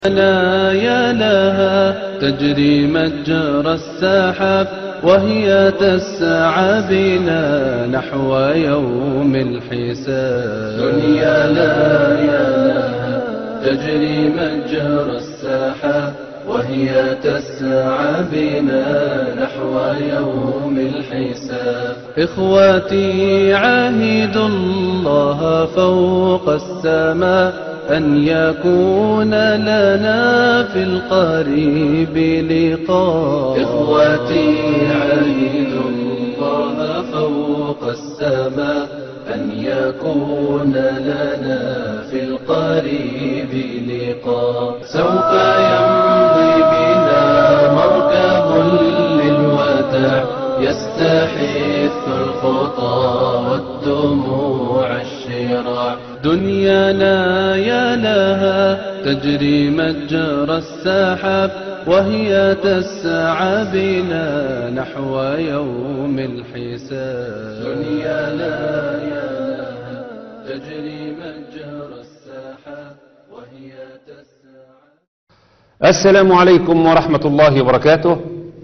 لا يا لها تجري مجرى السحاب وهي تسعى بنا نحو يوم الحساب دنيا لا يا لها تجري مجرى السحاب وهي تسعى بنا نحو يوم الحساب إخواتي عاهدوا الله فوق السماء أن يكون لنا في القريب لقاء إخوتي عاهدوا الله فوق السماء أن يكون لنا في القريب لقاء سوف يمضي بنا مركب للوداع يستحث الخطى والدموع الشراع دنيانا يا لها تجري مجرى السحاب وهي تسعى بنا نحو يوم الحساب دنيانا يا لها تجري مجرى السحاب وهي تسعى السلام عليكم ورحمة الله وبركاته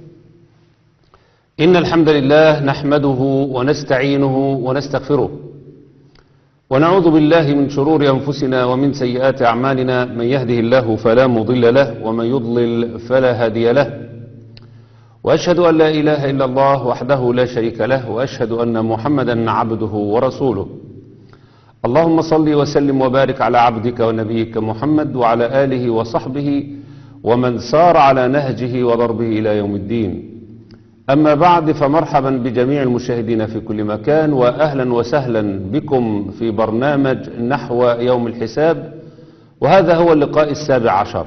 إن الحمد لله نحمده ونستعينه ونستغفره ونعوذ بالله من شرور أنفسنا ومن سيئات أعمالنا من يهده الله فلا مضل له ومن يضلل فلا هادي له وأشهد أن لا إله إلا الله وحده لا شريك له وأشهد أن محمدا عبده ورسوله اللهم صل وسلم وبارك على عبدك ونبيك محمد وعلى آله وصحبه ومن سار على نهجه وضربه إلى يوم الدين أما بعد فمرحبا بجميع المشاهدين في كل مكان وأهلا وسهلا بكم في برنامج نحو يوم الحساب وهذا هو اللقاء السابع عشر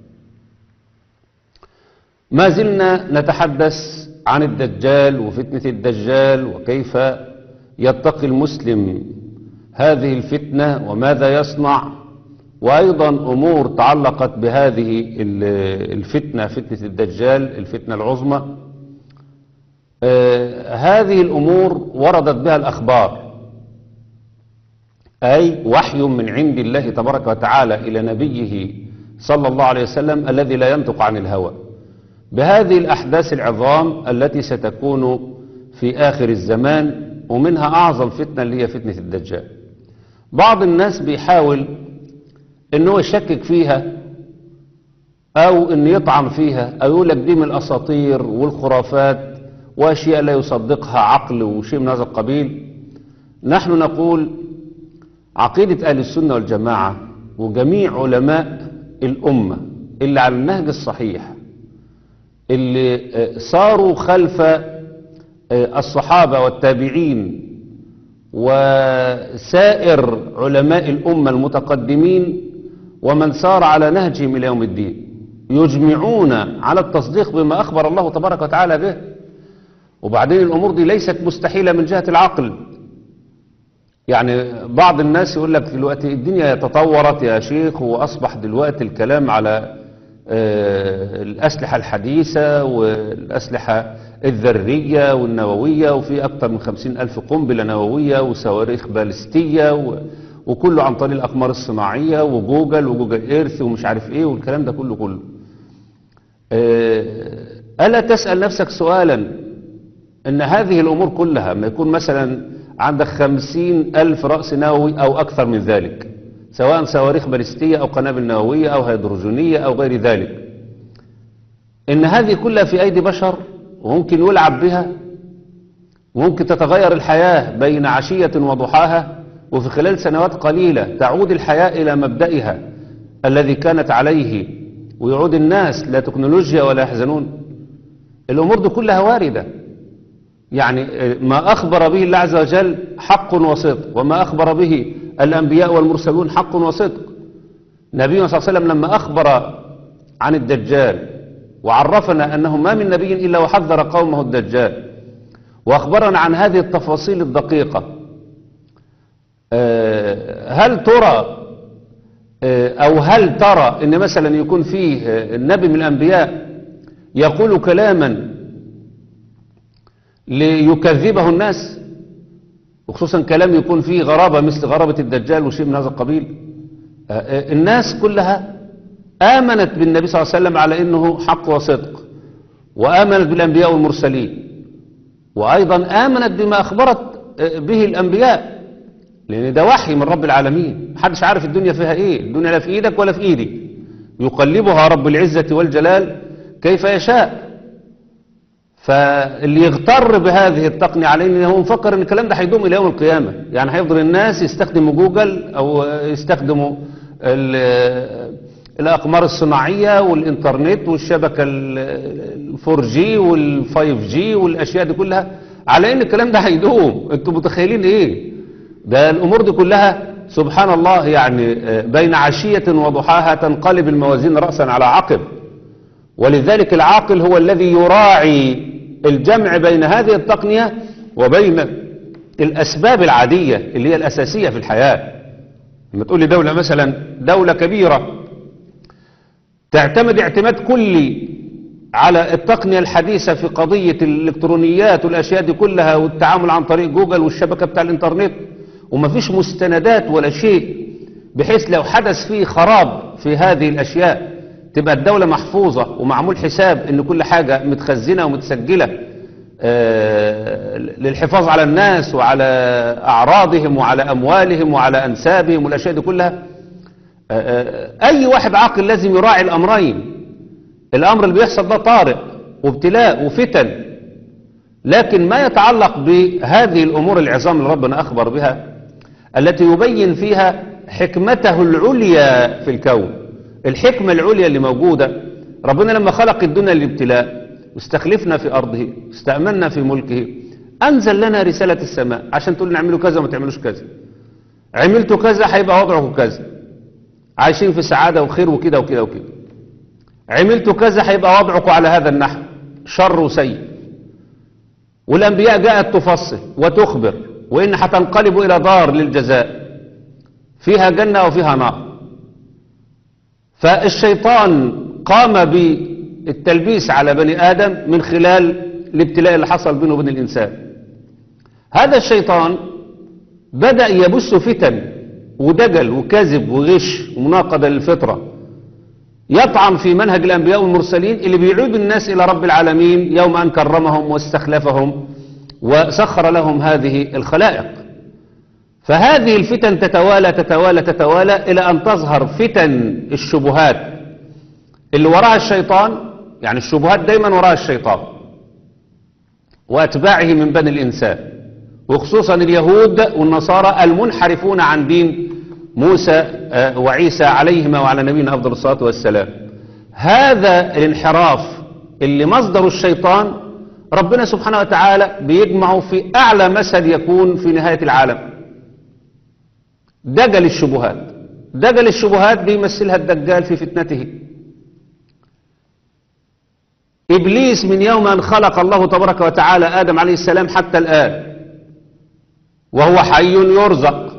ما زلنا نتحدث عن الدجال وفتنة الدجال وكيف يتقي المسلم هذه الفتنة وماذا يصنع وأيضا أمور تعلقت بهذه الفتنة فتنة الدجال الفتنة العظمى آه هذه الأمور وردت بها الأخبار أي وحي من عند الله تبارك وتعالى إلى نبيه صلى الله عليه وسلم الذي لا ينطق عن الهوى بهذه الأحداث العظام التي ستكون في آخر الزمان ومنها أعظم فتنة اللي هي فتنة الدجال بعض الناس بيحاول أنه يشكك فيها أو أن يطعن فيها أو يقول لك دي من الأساطير والخرافات وأشياء لا يصدقها عقل وشيء من هذا القبيل نحن نقول عقيدة أهل السنة والجماعة وجميع علماء الأمة اللي على النهج الصحيح اللي صاروا خلف الصحابة والتابعين وسائر علماء الأمة المتقدمين ومن سار على نهجهم إلى يوم الدين يجمعون على التصديق بما أخبر الله تبارك وتعالى به وبعدين الأمور دي ليست مستحيلة من جهة العقل يعني بعض الناس يقول لك دلوقتي الدنيا تطورت يا شيخ وأصبح دلوقتي الكلام على الأسلحة الحديثة والأسلحة الذرية والنووية وفي أكثر من خمسين ألف قنبلة نووية وصواريخ بالستية وكله عن طريق الأقمار الصناعية وجوجل وجوجل إيرث ومش عارف إيه والكلام ده كله كله ألا تسأل نفسك سؤالا ان هذه الامور كلها ما يكون مثلا عندك خمسين الف رأس نووي او اكثر من ذلك سواء صواريخ باليستية او قنابل نووية او هيدروجينية او غير ذلك ان هذه كلها في ايدي بشر وممكن يلعب بها وممكن تتغير الحياة بين عشية وضحاها وفي خلال سنوات قليلة تعود الحياة الى مبدئها الذي كانت عليه ويعود الناس لا تكنولوجيا ولا يحزنون الامور دي كلها واردة يعني ما أخبر به الله عز وجل حق وصدق وما أخبر به الأنبياء والمرسلون حق وصدق نبينا صلى الله عليه وسلم لما أخبر عن الدجال وعرفنا أنه ما من نبي إلا وحذر قومه الدجال وأخبرنا عن هذه التفاصيل الدقيقة هل ترى أو هل ترى أن مثلا يكون فيه النبي من الأنبياء يقول كلاما ليكذبه الناس وخصوصا كلام يكون فيه غرابة مثل غرابة الدجال وشيء من هذا القبيل آه، آه، الناس كلها آمنت بالنبي صلى الله عليه وسلم على أنه حق وصدق وآمنت بالأنبياء والمرسلين وأيضا آمنت بما أخبرت به الأنبياء لأن ده وحي من رب العالمين محدش عارف الدنيا فيها إيه الدنيا لا في إيدك ولا في إيدي يقلبها رب العزة والجلال كيف يشاء فاللي يغتر بهذه التقنية عليه ان هو مفكر ان الكلام ده هيدوم الى يوم القيامة يعني هيفضل الناس يستخدموا جوجل او يستخدموا ال- الاقمار الصناعية والانترنت والشبكة الفور جي والفايف جي والاشياء دي كلها على ان الكلام ده هيدوم انتوا متخيلين ايه ده الامور دي كلها سبحان الله يعني بين عشية وضحاها تنقلب الموازين رأسا على عقب ولذلك العاقل هو الذي يراعي الجمع بين هذه التقنية وبين الأسباب العادية اللي هي الأساسية في الحياة لما تقول لي دولة مثلا دولة كبيرة تعتمد اعتماد كلي على التقنية الحديثة في قضية الإلكترونيات والأشياء دي كلها والتعامل عن طريق جوجل والشبكة بتاع الإنترنت ومفيش مستندات ولا شيء بحيث لو حدث فيه خراب في هذه الأشياء تبقى الدولة محفوظة ومعمول حساب ان كل حاجة متخزنة ومتسجلة آه، للحفاظ على الناس وعلى أعراضهم وعلى أموالهم وعلى أنسابهم والأشياء دي كلها آه، آه، أي واحد عاقل لازم يراعي الأمرين الأمر اللي بيحصل ده طارئ وابتلاء وفتن لكن ما يتعلق بهذه الأمور العظام اللي ربنا أخبر بها التي يبين فيها حكمته العليا في الكون الحكمة العليا اللي موجودة ربنا لما خلق الدنيا للابتلاء واستخلفنا في أرضه استأمنا في ملكه أنزل لنا رسالة السماء عشان تقول نعملوا كذا وما تعملوش كذا عملتوا كذا هيبقى وضعكم كذا عايشين في سعادة وخير وكده وكده وكده عملتوا كذا هيبقى وضعكم على هذا النحو شر وسيء والأنبياء جاءت تفصل وتخبر وإن هتنقلبوا إلى دار للجزاء فيها جنة وفيها نار فالشيطان قام بالتلبيس على بني آدم من خلال الابتلاء اللي حصل بينه وبين الإنسان هذا الشيطان بدأ يبث فتن ودجل وكذب وغش ومناقضة للفطرة يطعن في منهج الأنبياء والمرسلين اللي بيعود الناس إلى رب العالمين يوم أن كرمهم واستخلفهم وسخر لهم هذه الخلائق فهذه الفتن تتوالى تتوالى تتوالى إلى أن تظهر فتن الشبهات اللي وراها الشيطان يعني الشبهات دايما وراها الشيطان وأتباعه من بني الإنسان وخصوصا اليهود والنصارى المنحرفون عن دين موسى وعيسى عليهما وعلى نبينا أفضل الصلاة والسلام هذا الانحراف اللي مصدر الشيطان ربنا سبحانه وتعالى بيجمعه في أعلى مثل يكون في نهاية العالم دجل الشبهات دجل الشبهات بيمثلها الدجال في فتنته إبليس من يوم أن خلق الله تبارك وتعالى آدم عليه السلام حتى الآن وهو حي يرزق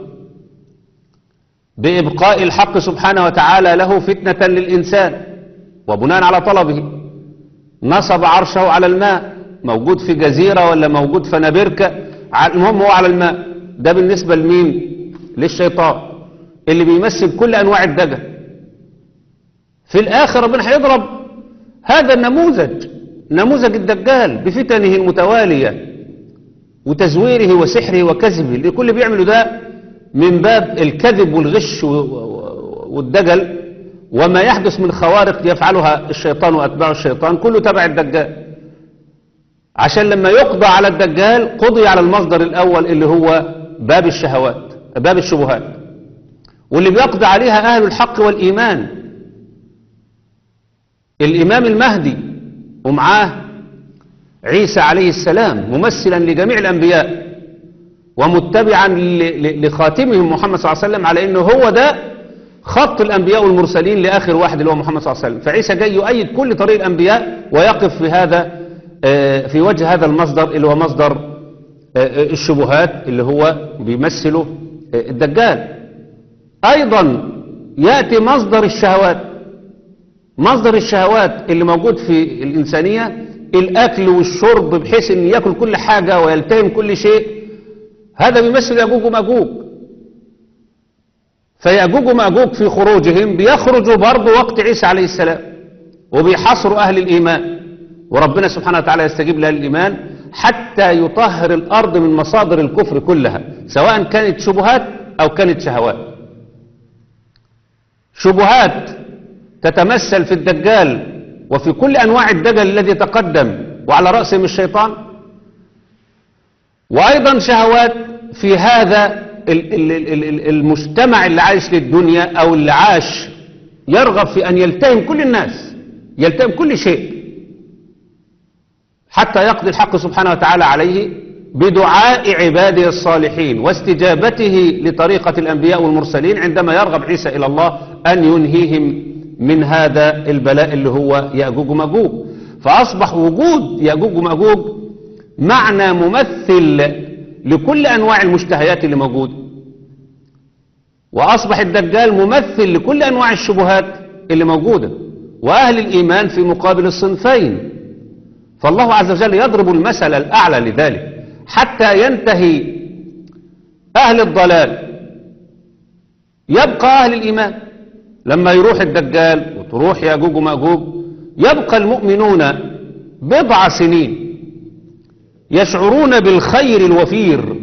بإبقاء الحق سبحانه وتعالى له فتنة للإنسان وبناء على طلبه نصب عرشه على الماء موجود في جزيرة ولا موجود في نبركة المهم هو على الماء ده بالنسبة لمين للشيطان اللي بيمثل كل أنواع الدجل في الآخر ربنا هيضرب هذا النموذج نموذج الدجال بفتنه المتوالية وتزويره وسحره وكذبه اللي كل اللي بيعمله ده من باب الكذب والغش والدجل وما يحدث من خوارق يفعلها الشيطان وأتباع الشيطان كله تبع الدجال عشان لما يقضى على الدجال قضي على المصدر الأول اللي هو باب الشهوات باب الشبهات واللي بيقضي عليها أهل الحق والإيمان الإمام المهدي ومعاه عيسى عليه السلام ممثلا لجميع الأنبياء ومتبعا لخاتمهم محمد صلى الله عليه وسلم على أنه هو ده خط الأنبياء والمرسلين لآخر واحد اللي هو محمد صلى الله عليه وسلم فعيسى جاي يؤيد كل طريق الأنبياء ويقف في هذا في وجه هذا المصدر اللي هو مصدر الشبهات اللي هو بيمثله الدجال أيضا يأتي مصدر الشهوات مصدر الشهوات اللي موجود في الإنسانية الأكل والشرب بحيث أن يأكل كل حاجة ويلتهم كل شيء هذا بيمثل يأجوج ومأجوج فيأجوج ومأجوج في خروجهم بيخرجوا برضه وقت عيسى عليه السلام وبيحصروا أهل الإيمان وربنا سبحانه وتعالى يستجيب لأهل الإيمان حتى يطهر الأرض من مصادر الكفر كلها سواء كانت شبهات أو كانت شهوات شبهات تتمثل في الدجال وفي كل أنواع الدجل الذي تقدم وعلى رأسهم الشيطان وأيضا شهوات في هذا ال- ال- ال- ال- المجتمع اللي عايش للدنيا أو اللي عاش يرغب في أن يلتهم كل الناس يلتهم كل شيء حتى يقضي الحق سبحانه وتعالى عليه بدعاء عباده الصالحين واستجابته لطريقة الأنبياء والمرسلين عندما يرغب عيسى إلى الله أن ينهيهم من هذا البلاء اللي هو يأجوج ومأجوج فأصبح وجود يأجوج ومأجوج معنى ممثل لكل أنواع المشتهيات اللي موجودة وأصبح الدجال ممثل لكل أنواع الشبهات اللي موجودة وأهل الإيمان في مقابل الصنفين فالله عز وجل يضرب المثل الأعلى لذلك حتى ينتهي أهل الضلال يبقى أهل الإيمان لما يروح الدجال وتروح يأجوج ومأجوج يبقى المؤمنون بضع سنين يشعرون بالخير الوفير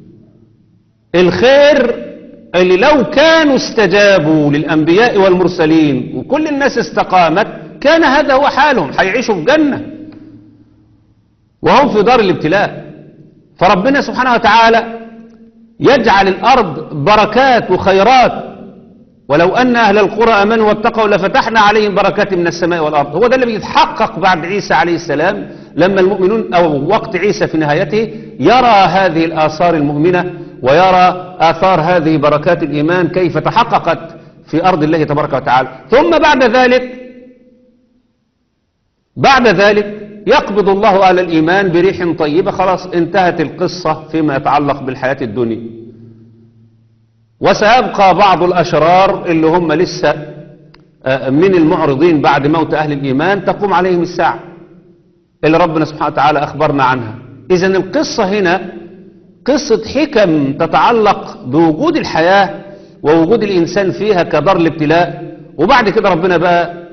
الخير اللي لو كانوا استجابوا للأنبياء والمرسلين وكل الناس استقامت كان هذا هو حالهم هيعيشوا في جنة وهم في دار الابتلاء فربنا سبحانه وتعالى يجعل الأرض بركات وخيرات ولو أن أهل القرى أمنوا واتقوا لفتحنا عليهم بركات من السماء والأرض هو ده اللي بيتحقق بعد عيسى عليه السلام لما المؤمنون أو وقت عيسى في نهايته يرى هذه الآثار المؤمنة ويرى آثار هذه بركات الإيمان كيف تحققت في أرض الله تبارك وتعالى ثم بعد ذلك بعد ذلك يقبض الله على الإيمان بريح طيبة خلاص انتهت القصة فيما يتعلق بالحياة الدنيا وسيبقى بعض الأشرار اللي هم لسه من المعرضين بعد موت أهل الإيمان تقوم عليهم الساعة اللي ربنا سبحانه وتعالى أخبرنا عنها إذا القصة هنا قصة حكم تتعلق بوجود الحياة ووجود الإنسان فيها كدار الابتلاء وبعد كده ربنا بقى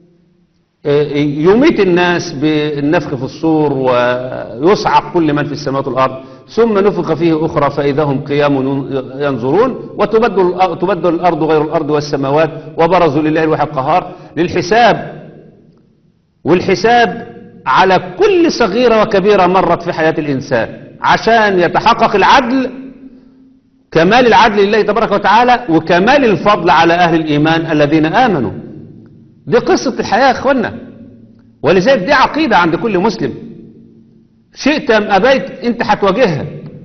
يميت الناس بالنفخ في الصور ويصعق كل من في السماوات والأرض ثم نفخ فيه أخرى فإذا هم قيام ينظرون وتبدل تبدل الأرض غير الأرض والسماوات وبرزوا لله الواحد القهار للحساب والحساب على كل صغيرة وكبيرة مرت في حياة الإنسان عشان يتحقق العدل كمال العدل لله تبارك وتعالى وكمال الفضل على أهل الإيمان الذين آمنوا دي قصة الحياة يا اخوانا ولذلك دي عقيدة عند كل مسلم شئت ام ابيت انت هتواجهها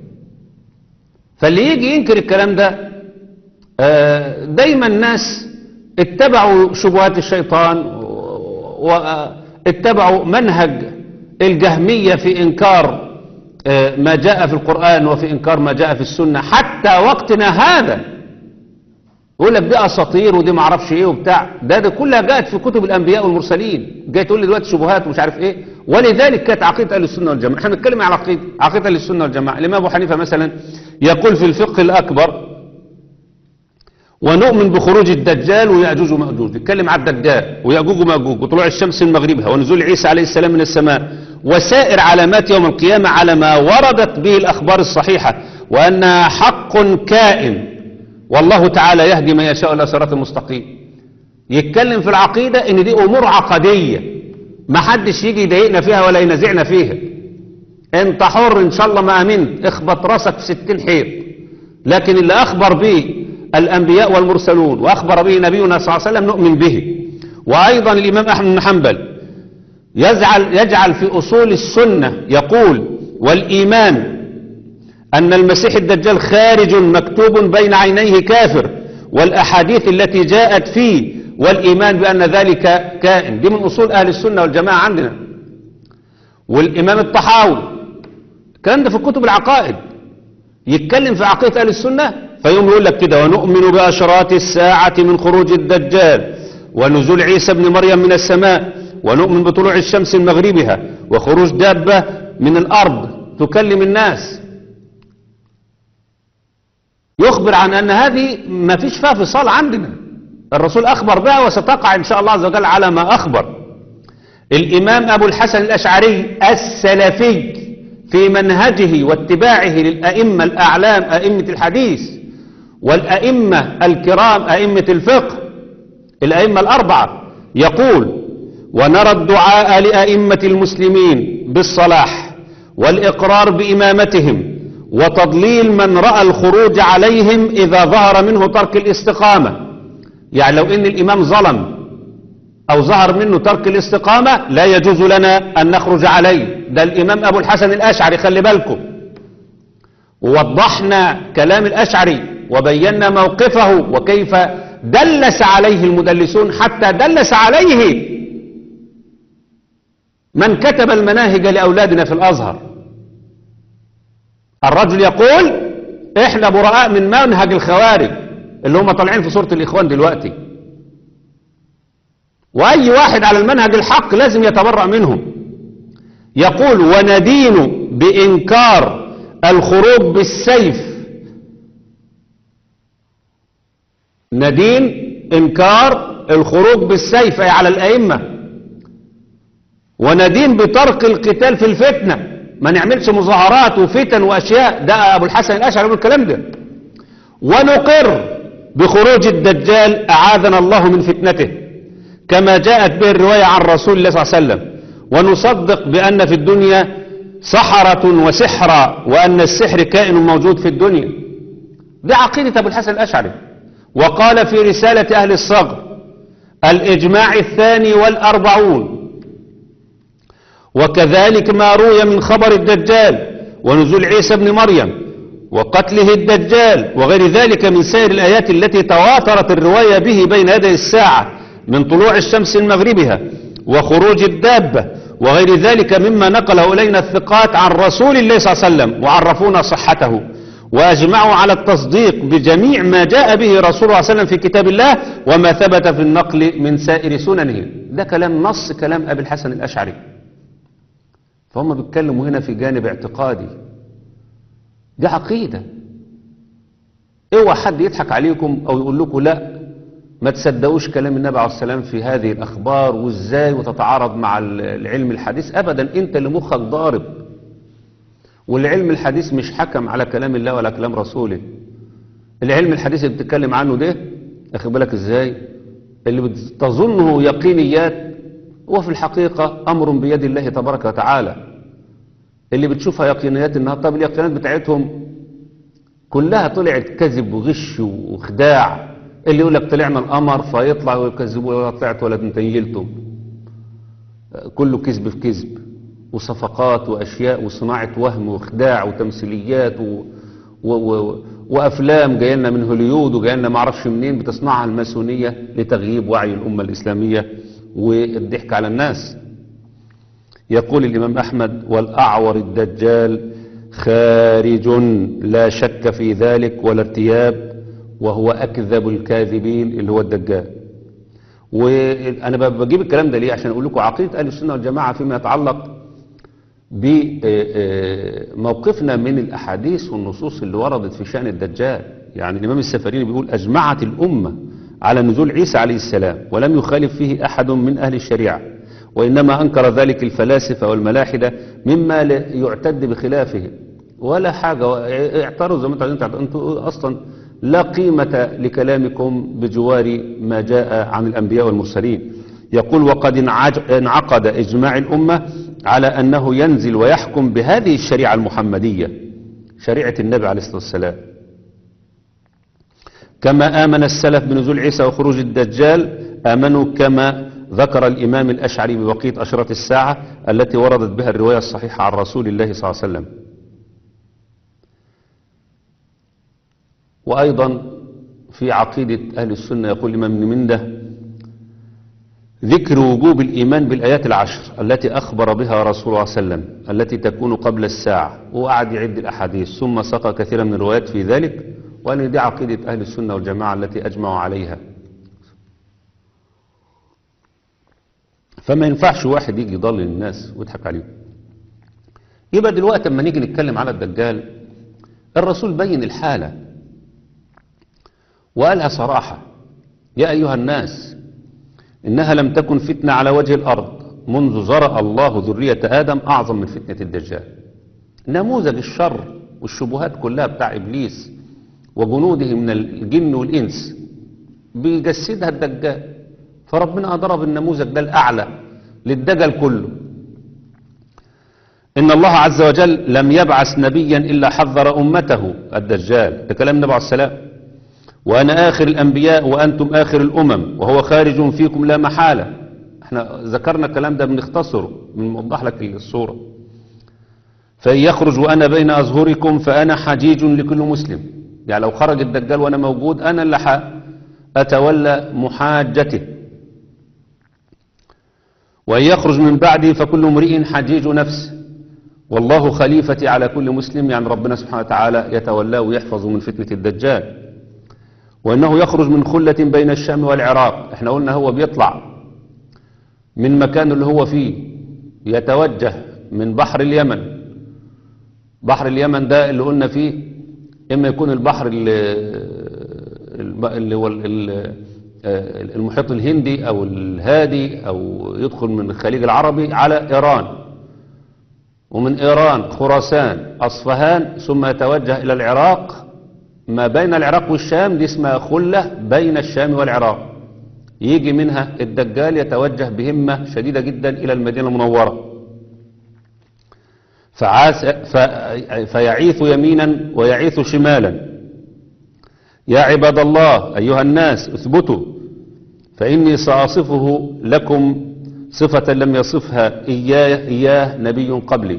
فاللي يجي ينكر الكلام ده دايما الناس اتبعوا شبهات الشيطان واتبعوا منهج الجهمية في انكار ما جاء في القرآن وفي انكار ما جاء في السنة حتى وقتنا هذا يقول لك دي اساطير ودي ما اعرفش ايه وبتاع ده ده كلها جاءت في كتب الانبياء والمرسلين جاي تقول لي دلوقتي شبهات ومش عارف ايه ولذلك كانت عقيده اهل السنه والجماعه احنا بنتكلم على عقيده عقيده اهل السنه والجماعه الامام ابو حنيفه مثلا يقول في الفقه الاكبر ونؤمن بخروج الدجال ويأجوج ومأجوج يتكلم على الدجال ويأجوج ومأجوج وطلوع الشمس من مغربها ونزول عيسى عليه السلام من السماء وسائر علامات يوم القيامة على ما وردت به الأخبار الصحيحة وأنها حق كائن والله تعالى يهدي من يشاء إلى صراط المستقيم يتكلم في العقيدة ان دي امور عقدية ما حدش يجي يضايقنا فيها ولا ينازعنا فيها انت حر ان شاء الله ما امنت اخبط راسك في ستين حيط لكن اللي اخبر به الانبياء والمرسلون واخبر به نبينا صلى الله عليه وسلم نؤمن به وايضا الامام احمد بن حنبل يجعل, يجعل في اصول السنة يقول والايمان أن المسيح الدجال خارج مكتوب بين عينيه كافر والأحاديث التي جاءت فيه والإيمان بأن ذلك كائن دي من أصول أهل السنة والجماعة عندنا والإمام الطحاوي الكلام ده في كتب العقائد يتكلم في عقيدة أهل السنة فيوم يقول لك كده ونؤمن بأشراط الساعة من خروج الدجال ونزول عيسى بن مريم من السماء ونؤمن بطلوع الشمس من مغربها وخروج دابة من الأرض تكلم الناس يخبر عن أن هذه ما فيش فيها فصال عندنا الرسول أخبر بها وستقع إن شاء الله عز وجل على ما أخبر الإمام أبو الحسن الأشعري السلفي في منهجه واتباعه للأئمة الأعلام أئمة الحديث والأئمة الكرام أئمة الفقه الأئمة الأربعة يقول ونرى الدعاء لأئمة المسلمين بالصلاح والإقرار بإمامتهم وتضليل من رأى الخروج عليهم إذا ظهر منه ترك الاستقامة يعني لو إن الإمام ظلم أو ظهر منه ترك الاستقامة لا يجوز لنا أن نخرج عليه ده الإمام أبو الحسن الأشعري خلي بالكم ووضحنا كلام الأشعري وبينا موقفه وكيف دلس عليه المدلسون حتى دلس عليه من كتب المناهج لأولادنا في الأزهر الرجل يقول احنا براء من منهج الخوارج اللي هم طالعين في صورة الإخوان دلوقتي وأي واحد على المنهج الحق لازم يتبرأ منهم يقول وندين بإنكار الخروج بالسيف ندين إنكار الخروج بالسيف أي على الأئمة وندين بترك القتال في الفتنة ما نعملش مظاهرات وفتن وأشياء ده أبو الحسن الأشعري يقول الكلام ده ونقر بخروج الدجال أعاذنا الله من فتنته كما جاءت به الرواية عن رسول الله صلى الله عليه وسلم ونصدق بأن في الدنيا سحرة وسحرة وأن السحر كائن موجود في الدنيا دي عقيدة أبو الحسن الأشعري وقال في رسالة أهل الصغر الإجماع الثاني والأربعون وكذلك ما روي من خبر الدجال ونزول عيسى بن مريم وقتله الدجال وغير ذلك من سائر الآيات التي تواترت الرواية به بين يدي الساعة من طلوع الشمس من مغربها وخروج الدابة وغير ذلك مما نقله إلينا الثقات عن رسول الله صلى الله عليه وسلم وعرفونا صحته وأجمعوا على التصديق بجميع ما جاء به رسول الله صلى الله عليه وسلم في كتاب الله وما ثبت في النقل من سائر سننه ده كلام نص كلام أبي الحسن الأشعري فهم بيتكلموا هنا في جانب اعتقادي دي عقيدة اوعى حد يضحك عليكم او يقول لكم لا ما تصدقوش كلام النبي عليه السلام في هذه الاخبار وازاي وتتعارض مع العلم الحديث ابدا انت اللي مخك ضارب والعلم الحديث مش حكم على كلام الله ولا كلام رسوله العلم الحديث اللي بتتكلم عنه ده اخد بالك ازاي اللي بتظنه يقينيات هو في الحقيقة امر بيد الله تبارك وتعالى اللي بتشوفها يقينيات النهارده طب اليقينات بتاعتهم كلها طلعت كذب وغش وخداع اللي يقول لك طلعنا القمر فيطلع ويكذبوا ولا طلعت ولا تنيلتم كله كذب في كذب وصفقات واشياء وصناعه وهم وخداع وتمثيليات و... و... و... وافلام جايه لنا من هوليود وجايه لنا ما اعرفش منين بتصنعها الماسونيه لتغييب وعي الامه الاسلاميه والضحك على الناس يقول الإمام أحمد والأعور الدجال خارج لا شك في ذلك ولا ارتياب وهو أكذب الكاذبين اللي هو الدجال وأنا بجيب الكلام ده ليه عشان أقول لكم عقيدة أهل السنة والجماعة فيما يتعلق بموقفنا من الأحاديث والنصوص اللي وردت في شأن الدجال يعني الإمام السفريني بيقول أجمعت الأمة على نزول عيسى عليه السلام ولم يخالف فيه أحد من أهل الشريعة وإنما أنكر ذلك الفلاسفة والملاحدة مما يعتد بخلافه ولا حاجة اعترضوا زي ما انتم عايزين انتوا أصلا لا قيمة لكلامكم بجوار ما جاء عن الأنبياء والمرسلين يقول وقد انعقد إجماع الأمة على أنه ينزل ويحكم بهذه الشريعة المحمدية شريعة النبي عليه الصلاة والسلام كما آمن السلف بنزول عيسى وخروج الدجال آمنوا كما ذكر الإمام الأشعري ببقية أشرة الساعة التي وردت بها الرواية الصحيحة عن رسول الله صلى الله عليه وسلم وأيضا في عقيدة أهل السنة يقول الإمام ابن منده ذكر وجوب الإيمان بالآيات العشر التي أخبر بها رسول الله صلى الله عليه وسلم التي تكون قبل الساعة وقعد يعد الأحاديث ثم سقى كثيرا من الروايات في ذلك وأن دي عقيدة أهل السنة والجماعة التي أجمعوا عليها فما ينفعش واحد يجي يضلل الناس ويضحك عليهم يبقى دلوقتي لما نيجي نتكلم على الدجال الرسول بين الحالة وقالها صراحة يا أيها الناس إنها لم تكن فتنة على وجه الأرض منذ زرع الله ذرية آدم أعظم من فتنة الدجال نموذج الشر والشبهات كلها بتاع إبليس وجنوده من الجن والإنس بيجسدها الدجال فربنا ضرب النموذج ده الأعلى للدجل كله إن الله عز وجل لم يبعث نبيا إلا حذر أمته الدجال ده كلام النبي عليه السلام وأنا آخر الأنبياء وأنتم آخر الأمم وهو خارج فيكم لا محالة احنا ذكرنا الكلام ده بنختصره بنوضح لك الصورة فإن يخرج وأنا بين أظهركم فأنا حجيج لكل مسلم يعني لو خرج الدجال وأنا موجود أنا اللي أتولى محاجته وإن يخرج من بعدي فكل امرئ حجيج نفسه والله خليفتي على كل مسلم يعني ربنا سبحانه وتعالى يتولاه ويحفظه من فتنة الدجال وإنه يخرج من خلة بين الشام والعراق احنا قلنا هو بيطلع من مكان اللي هو فيه يتوجه من بحر اليمن بحر اليمن ده اللي قلنا فيه إما يكون البحر اللي, اللي هو المحيط الهندي أو الهادي أو يدخل من الخليج العربي على إيران ومن إيران خراسان أصفهان ثم يتوجه إلى العراق ما بين العراق والشام دي اسمها خلة بين الشام والعراق يجي منها الدجال يتوجه بهمة شديدة جدا إلى المدينة المنورة فعاس فيعيث يمينا ويعيث شمالا يا عباد الله أيها الناس اثبتوا فإني سأصفه لكم صفة لم يصفها إياه, إياه نبي قبلي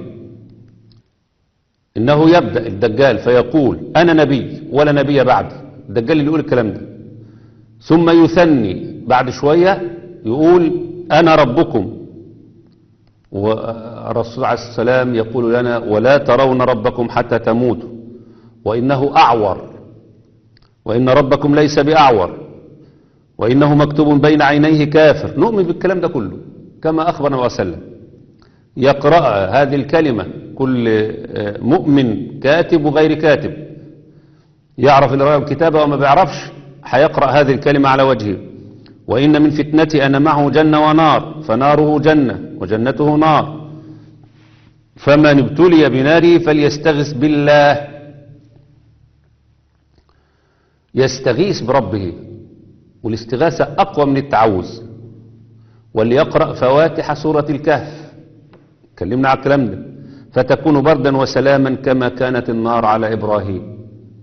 إنه يبدأ الدجال فيقول أنا نبي ولا نبي بعدي الدجال اللي يقول الكلام ده ثم يثني بعد شوية يقول أنا ربكم والرسول عليه السلام يقول لنا ولا ترون ربكم حتى تموتوا وإنه أعور وإن ربكم ليس بأعور وإنه مكتوب بين عينيه كافر نؤمن بالكلام ده كله كما أخبرنا وسلم يقرأ هذه الكلمة كل مؤمن كاتب وغير كاتب يعرف القراءة والكتابة وما بيعرفش هيقرأ هذه الكلمة على وجهه وإن من فتنتي أنا معه جنة ونار فناره جنة وجنته نار فمن ابتلي بناره فليستغث بالله يستغيث بربه والاستغاثة أقوى من التعوذ وليقرأ فواتح سورة الكهف كلمنا على الكلام ده فتكون بردا وسلاما كما كانت النار على إبراهيم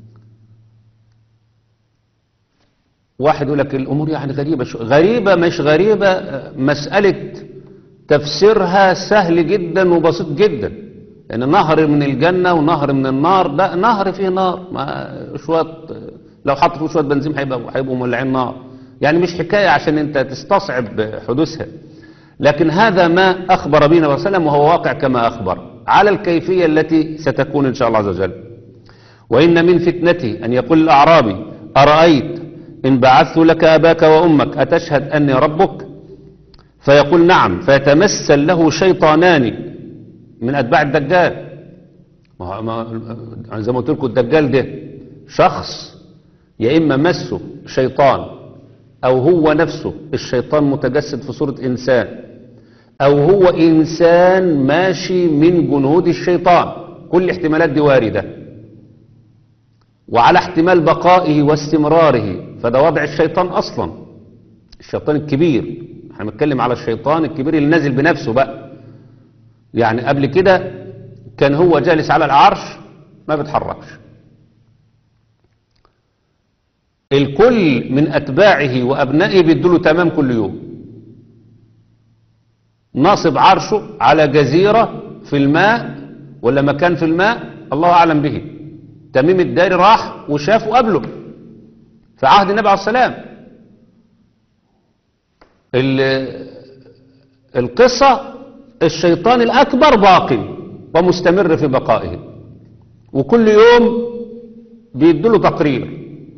واحد يقول لك الأمور يعني غريبة شو غريبة مش غريبة مسألة تفسيرها سهل جدا وبسيط جدا لأن يعني نهر من الجنة ونهر من النار ده نهر فيه نار ما شوية لو حط فيه شوية بنزين هيبقوا هيبقوا مولعين نار يعني مش حكاية عشان انت تستصعب حدوثها لكن هذا ما أخبر به النبي صلى الله عليه وسلم وهو واقع كما أخبر على الكيفية التي ستكون إن شاء الله عز وجل وإن من فتنتي أن يقول الأعرابي أرأيت إن بعثت لك أباك وأمك أتشهد أني ربك فيقول نعم فيتمثل له شيطانان من أتباع الدجال زي ما قلت لكم الدجال ده شخص يا إما مسه شيطان أو هو نفسه الشيطان متجسد في صورة إنسان أو هو إنسان ماشي من جنود الشيطان كل احتمالات دي واردة وعلى احتمال بقائه واستمراره فده وضع الشيطان أصلا الشيطان الكبير احنا بنتكلم على الشيطان الكبير اللي نازل بنفسه بقى يعني قبل كده كان هو جالس على العرش ما بيتحركش الكل من أتباعه وأبنائه بيدوله تمام كل يوم ناصب عرشه على جزيرة في الماء ولا مكان في الماء الله أعلم به تميم الداري راح وشافه قبله في عهد النبي عليه السلام القصة الشيطان الأكبر باقي ومستمر في بقائه وكل يوم بيدوله تقرير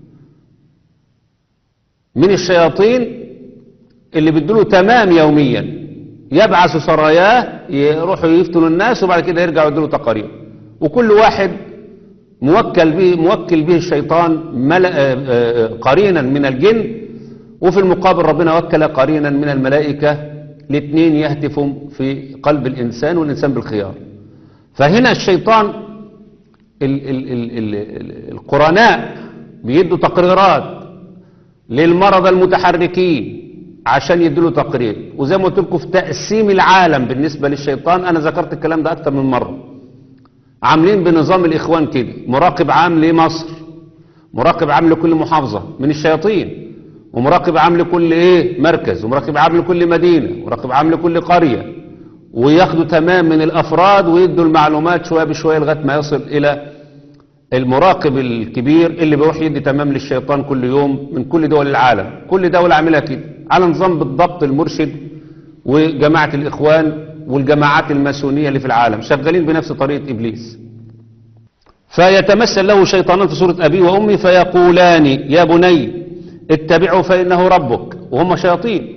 من الشياطين اللي بيدوله تمام يوميا يبعث سراياه يروحوا يفتنوا الناس وبعد كده يرجعوا يدوله تقارير وكل واحد موكل به موكل به الشيطان مل- آه، آه، قرينا من الجن وفي المقابل ربنا وكل قرينا من الملائكة الاثنين يهتفوا في قلب الإنسان والإنسان بالخيار فهنا الشيطان ال ال ال ال ال القرناء بيدوا تقريرات للمرضى المتحركين عشان يدوا تقرير وزي ما قلت لكم في تقسيم العالم بالنسبة للشيطان أنا ذكرت الكلام ده أكتر من مرة عاملين بنظام الإخوان كده مراقب عام لمصر مراقب عام لكل محافظة من الشياطين ومراقب عام لكل إيه مركز ومراقب عام لكل مدينة ومراقب عام لكل قرية وياخدوا تمام من الأفراد ويدوا المعلومات شوية بشوية لغاية ما يصل إلى المراقب الكبير اللي بيروح يدي تمام للشيطان كل يوم من كل دول العالم كل دولة عاملها كده على نظام بالضبط المرشد وجماعة الإخوان والجماعات الماسونية اللي في العالم شغالين بنفس طريقة إبليس فيتمثل له شيطانان في صورة أبيه وأمي فيقولان يا بني اتبعه فإنه ربك وهم شياطين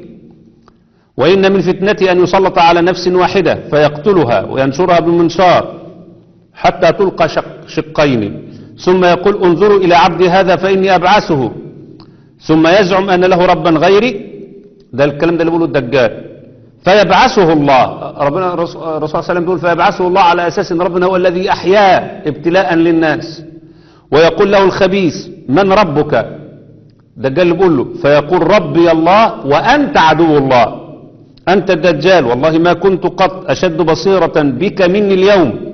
وإن من فتنتي أن يسلط على نفس واحدة فيقتلها وينشرها بالمنشار حتى تلقى شق شقين ثم يقول انظروا إلى عبدي هذا فإني أبعثه ثم يزعم أن له ربا غيري ده الكلام ده اللي بيقوله الدجال فيبعثه الله ربنا الرسول صلى الله عليه وسلم بيقول فيبعثه الله على أساس أن ربنا هو الذي أحياه ابتلاء للناس ويقول له الخبيث من ربك الدجال اللي بيقول له فيقول ربي الله وأنت عدو الله أنت الدجال والله ما كنت قط أشد بصيرة بك مني اليوم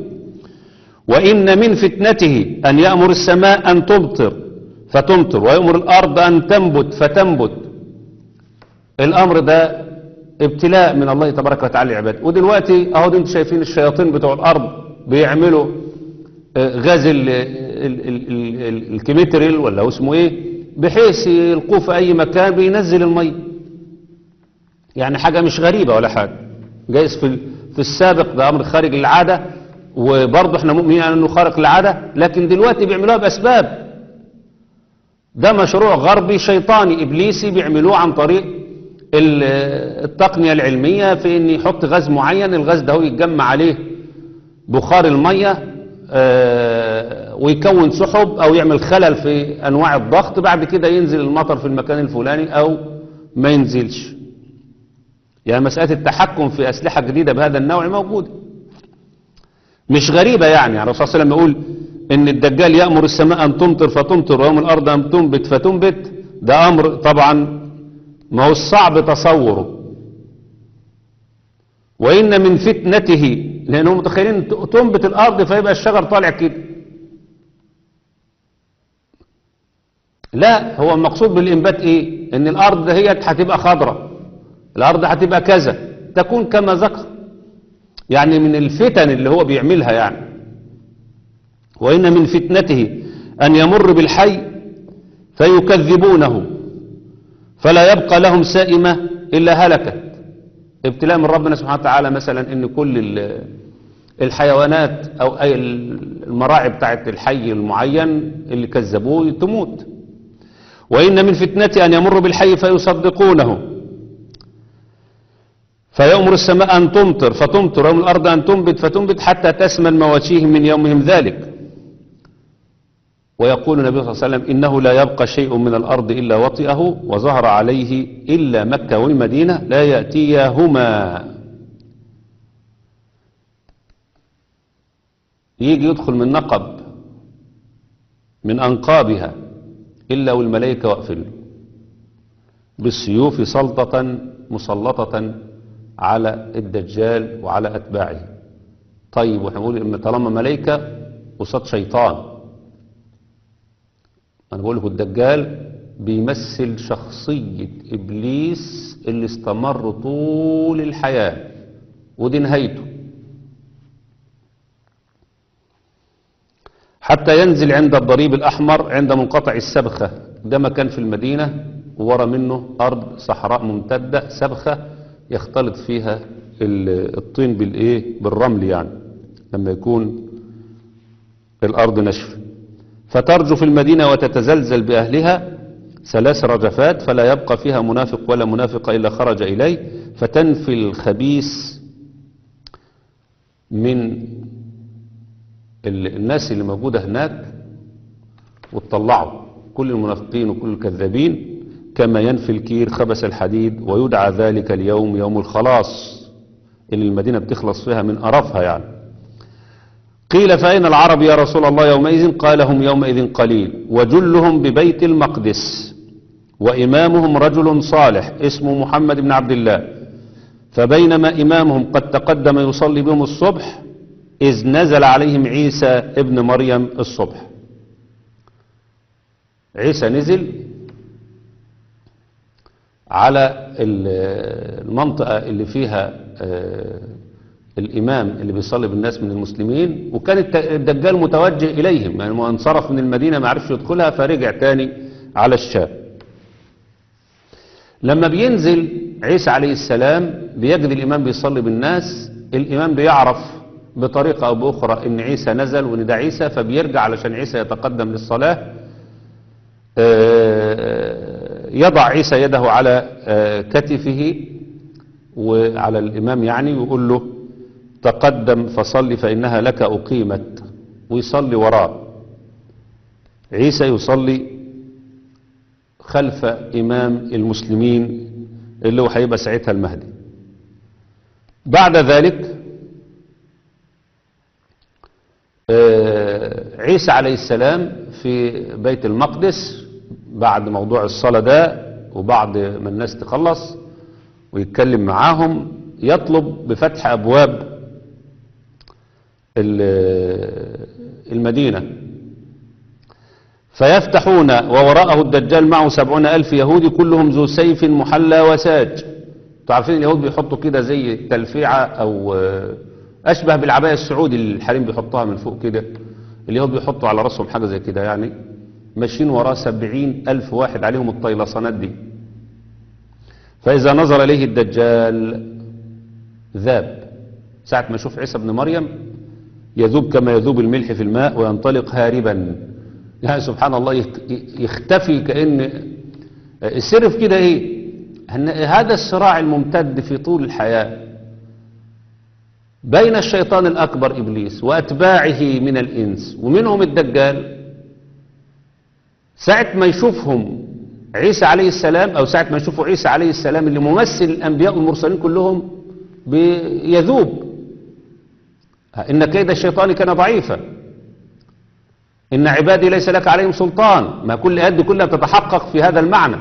وإن من فتنته أن يأمر السماء أن تمطر فتمطر ويأمر الأرض أن تنبت فتنبت الأمر ده ابتلاء من الله تبارك وتعالى للعباد ودلوقتي اهو انتم شايفين الشياطين بتوع الأرض بيعملوا آه، غاز ال- ال- ال- ال- ال- الكيمتريل ولا هو اسمه ايه بحيث يلقوه في أي مكان بينزل المية يعني حاجة مش غريبة ولا حاجة جايز في في السابق ده أمر خارج العادة وبرضه احنا مؤمنين انه خارق العادة لكن دلوقتي بيعملوها بأسباب ده مشروع غربي شيطاني إبليسي بيعملوه عن طريق ال- التقنية العلمية في ان يحط غاز معين الغاز ده هو يتجمع عليه بخار المية آه، ويكون سحب او يعمل خلل في انواع الضغط بعد كده ينزل المطر في المكان الفلاني او ما ينزلش يعني مسألة التحكم في أسلحة جديدة بهذا النوع موجودة مش غريبة يعني يعني الرسول صلى الله عليه وسلم يقول إن الدجال يأمر السماء أن تمطر فتمطر ويوم الأرض أن تنبت فتنبت ده أمر طبعا ما هو صعب تصوره وإن من فتنته لأنهم متخيلين ت- تنبت الأرض فيبقى الشجر طالع كده لا هو المقصود بالإنبات إيه إن الأرض دهيت هتبقى خضراء الأرض هتبقى كذا تكون كما ذكر يعني من الفتن اللي هو بيعملها يعني وإن من فتنته أن يمر بالحي فيكذبونه فلا يبقى لهم سائمة إلا هلكت ابتلاء من ربنا سبحانه وتعالى مثلا ان كل ال- الحيوانات او اي المراعي بتاعت الحي المعين اللي كذبوه تموت وان من فتنته ان يمر بالحي فيصدقونه فيأمر السماء أن تمطر فتمطر ويوم الأرض أن تنبت فتنبت حتى تسمن مواتيهم من يومهم ذلك ويقول النبي صلى الله عليه وسلم إنه لا يبقى شيء من الأرض إلا وطئه وظهر عليه إلا مكة والمدينة لا يأتيهما يجي يدخل من نقب من أنقابها إلا والملائكة واقفين بالسيوف سلطة مسلطة على الدجال وعلى أتباعه طيب واحنا بنقول إن طالما ملائكة قصاد شيطان أنا بقول لكم الدجال بيمثل شخصية إبليس اللي استمر طول الحياة ودي نهايته حتى ينزل عند الضريب الأحمر عند منقطع السبخة ده مكان في المدينة وورا منه أرض صحراء ممتدة سبخة يختلط فيها ال- الطين بالإيه بالرمل يعني لما يكون الأرض نشفة فترجف المدينة وتتزلزل بأهلها ثلاث رجفات فلا يبقى فيها منافق ولا منافق إلا خرج إليه فتنفي الخبيث من ال- الناس اللي موجودة هناك وتطلعوا كل المنافقين وكل الكذابين كما ينفي الكير خبث الحديد ويدعى ذلك اليوم يوم الخلاص اللي المدينة بتخلص فيها من قرفها يعني قيل فأين العرب يا رسول الله يومئذ قال هم يومئذ قليل وجلهم ببيت المقدس وإمامهم رجل صالح اسمه محمد بن عبد الله فبينما إمامهم قد تقدم يصلي بهم الصبح إذ نزل عليهم عيسى ابن مريم الصبح عيسى نزل على ال- المنطقة اللي فيها آه، الإمام اللي بيصلي بالناس من المسلمين وكان الت- الدجال متوجه إليهم يعني ما انصرف من المدينة ما عرفش يدخلها فرجع تاني على الشام لما بينزل عيسى عليه السلام بيجد الإمام بيصلي بالناس الإمام بيعرف بطريقة أو بأخرى إن عيسى نزل وإن ده عيسى فبيرجع علشان عيسى يتقدم للصلاة آه، يضع عيسى يده على آه، كتفه وعلى الإمام يعني ويقول له تقدم فصل فإنها لك أقيمت ويصلي وراه عيسى يصلي خلف إمام المسلمين اللي هو هيبقى ساعتها المهدي بعد ذلك آه، عيسى عليه السلام في بيت المقدس بعد موضوع الصلاة ده وبعد ما الناس تخلص ويتكلم معاهم يطلب بفتح أبواب ال- المدينة فيفتحون ووراءه الدجال معه سبعون ألف يهودي كلهم ذو سيف محلى وساج تعرفين اليهود بيحطوا كده زي تلفيعة أو آه، أشبه بالعباية السعودي اللي الحريم بيحطها من فوق كده اليهود بيحطوا على رأسهم حاجة زي كده يعني ماشيين وراه سبعين ألف واحد عليهم الطيلسانات دي فإذا نظر إليه الدجال ذاب ساعة ما يشوف عيسى بن مريم يذوب كما يذوب الملح في الماء وينطلق هاربا يعني سبحان الله يخ- يختفي كأن السر في كده ايه أن هذا الصراع الممتد في طول الحياة بين الشيطان الأكبر إبليس وأتباعه من الإنس ومنهم الدجال ساعة ما يشوفهم عيسى عليه السلام أو ساعة ما يشوفوا عيسى عليه السلام اللي ممثل الأنبياء والمرسلين كلهم بيذوب إن كيد الشيطان كان ضعيفا إن عبادي ليس لك عليهم سلطان ما كل آيات دي كلها بتتحقق في هذا المعنى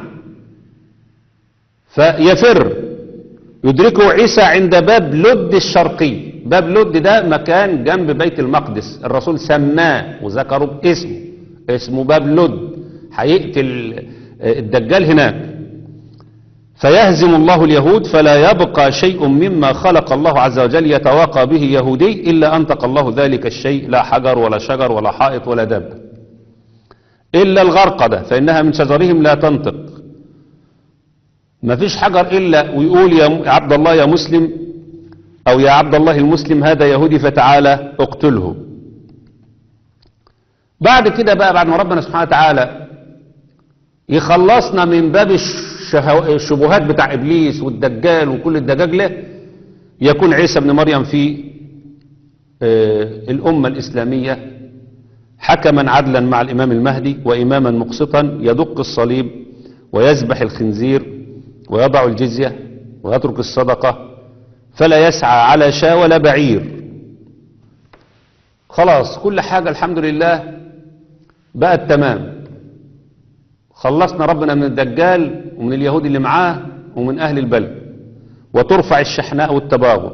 فيفر يدركه عيسى عند باب لد الشرقي باب لد ده مكان جنب بيت المقدس الرسول سماه وذكره باسمه اسمه باب لد هيقتل الدجال هناك فيهزم الله اليهود فلا يبقى شيء مما خلق الله عز وجل يتواقى به يهودي إلا أنطق الله ذلك الشيء لا حجر ولا شجر ولا حائط ولا دب إلا الغرقدة فإنها من شجرهم لا تنطق ما فيش حجر إلا ويقول يا عبد الله يا مسلم أو يا عبد الله المسلم هذا يهودي فتعالى اقتله بعد كده بقى بعد ما ربنا سبحانه وتعالى يخلصنا من باب الشهو- الشبهات بتاع إبليس والدجال وكل الدجاجلة يكون عيسى بن مريم في آه، الأمة الإسلامية حكما عدلا مع الإمام المهدي وإماما مقسطا يدق الصليب ويذبح الخنزير ويضع الجزية ويترك الصدقة فلا يسعى على شاة ولا بعير خلاص كل حاجة الحمد لله بقت تمام خلصنا ربنا من الدجال ومن اليهود اللي معاه ومن أهل البلد وترفع الشحناء والتباغض